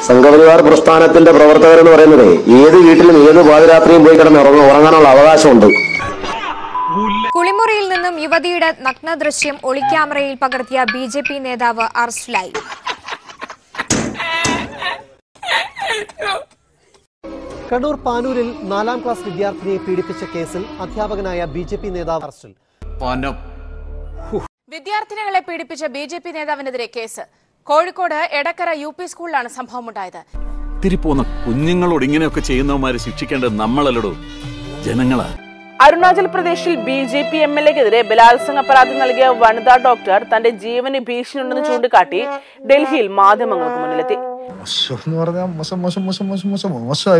സംഘപരിവാർ പ്രസ്ഥാനത്തിന്റെ പ്രവർത്തകർ എന്ന് പറയുന്നത് ഏത് വീട്ടിലും ഏത് പാതിരാത്രിയും പോയി കിടന്ന് ഉറങ്ങ- ഉറങ്ങാനുള്ള അവകാശമുണ്ട് കുളിമുറിയിൽ നിന്നും യുവതിയുടെ നഗ്ന ദൃശ്യം ഒളിക്യാമറയിൽ പകർത്തിയ ബി ജെ പി നേതാവ് അറസ്റ്റിലായി കണ്ണൂർ പാനൂരിൽ നാലാം ക്ലാസ് വിദ്യാർത്ഥിനിയെ പീഡിപ്പിച്ച കേസിൽ അധ്യാപകനായ ബി ജെ പി നേതാവ് അറസ്റ്റിൽ വിദ്യാർത്ഥിനികളെ പീഡിപ്പിച്ച ബി ജെ പി നേതാവിനെതിരെ കേസ് കോഴിക്കോട് എടക്കര യു പി സ്കൂളിലാണ് സംഭവമുണ്ടായത് തിരിപ്പോന്ന കുഞ്ഞുങ്ങളോട് ഇങ്ങനെയൊക്കെ ചെയ്യുന്നവന്മാരെ ശിക്ഷിക്കേണ്ടത് നമ്മളല്ലടോ ജനങ്ങളാ അരുണാചൽ പ്രദേശിൽ B J P M L എക്കെതിരെ ബലാത്സംഗ പരാതി നൽകിയ വനിതാ ഡോക്ടർ തന്റെ ജീവന് ഭീഷണിയുണ്ടെന്ന് ചൂണ്ടിക്കാട്ടി ഡൽഹിയിൽ മാധ്യമങ്ങൾക്ക് മുന്നിലെത്തി മോശം എന്ന് പറഞ്ഞാൽ മോശം മോശം മോശം മോശം മോശം മോശമായി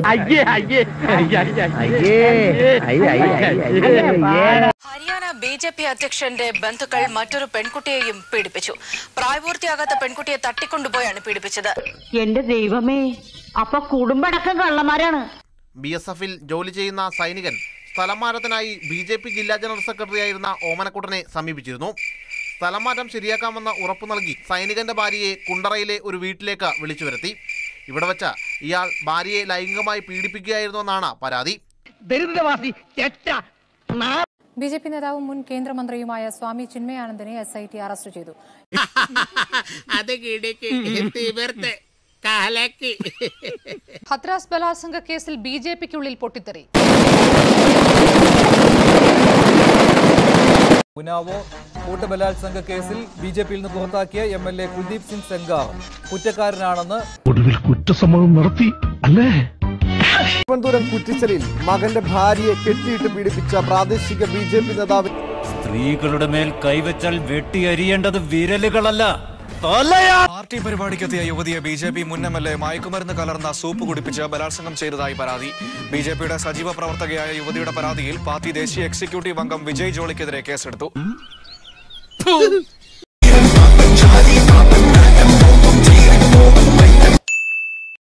ഹരിയാന ബി ജെ പി അധ്യക്ഷന്റെ ബന്ധുക്കൾ മറ്റൊരു പെൺകുട്ടിയെയും പീഡിപ്പിച്ചു പ്രായപൂർത്തിയാകാത്ത പെൺകുട്ടിയെ തട്ടിക്കൊണ്ടുപോയാണ് പീഡിപ്പിച്ചത് എന്റെ ദൈവമേ അപ്പൊ കുടുംബടക്കം കള്ളന്മാരാണ് ബി എസ് എഫിൽ ജോലി ചെയ്യുന്ന സൈനികൻ സ്ഥലമാറ്റത്തിനായി ബി ജെ പി ജില്ലാ ജനറൽ സെക്രട്ടറിയായിരുന്ന ഓമനക്കുട്ടനെ സമീപിച്ചിരുന്നു സ്ഥലമാറ്റം ശരിയാക്കാമെന്ന് ഉറപ്പു നൽകി സൈനികന്റെ ഭാര്യയെ കുണ്ടറയിലെ ഒരു വീട്ടിലേക്ക് വിളിച്ചു വരുത്തി ഇവിടെ വെച്ച് ഇയാൾ ഭാര്യയെ ലൈംഗികമായി പീഡിപ്പിക്കുകയായിരുന്നുവെന്നാണ് പരാതി ബി ജെ പി നേതാവും മുൻ കേന്ദ്രമന്ത്രിയുമായ സ്വാമി ചിന്മയാനന്ദനെ എസ് ഐ ടി അറസ്റ്റ് ചെയ്തു ഹത്രാസ് ബലാത്സംഗ കേസിൽ ബി ജെ പിക്കുള്ളിൽ പൊട്ടിത്തെറി ഉനാവോ കൂട്ടബലാത്സംഗ കേസിൽ ബി ജെ പിയിൽ നിന്ന് പുറത്താക്കിയ M L A Kuldeep Singh Sengar കുറ്റക്കാരനാണെന്ന് ഒടുവിൽ കുറ്റസമ്മതം നടത്തി അല്ലേ തിരുവനന്തപുരം കുറ്റിച്ചലിൽ മകന്റെ ഭാര്യയെ കെട്ടിയിട്ട് പീഡിപ്പിച്ച പ്രാദേശിക ബി ജെ പി നേതാവ് സ്ത്രീകളുടെ മേൽ കൈവച്ചാൽ വെട്ടിയരിയേണ്ടത് വിരലുകളല്ല പാർട്ടി പരിപാടിക്കെത്തിയ യുവതിയെ ബി ജെ പി മുൻ എം എൽ എ മയക്കുമരുന്ന് കലർന്ന സൂപ്പ് കുടിപ്പിച്ച് ബലാത്സംഗം ചെയ്തതായി പരാതി ബി ജെ പിയുടെ സജീവ പ്രവർത്തകയായ യുവതിയുടെ പരാതിയിൽ പാർട്ടി ദേശീയ എക്സിക്യൂട്ടീവ് അംഗം വിജയ് ജോളിക്കെതിരെ കേസെടുത്തു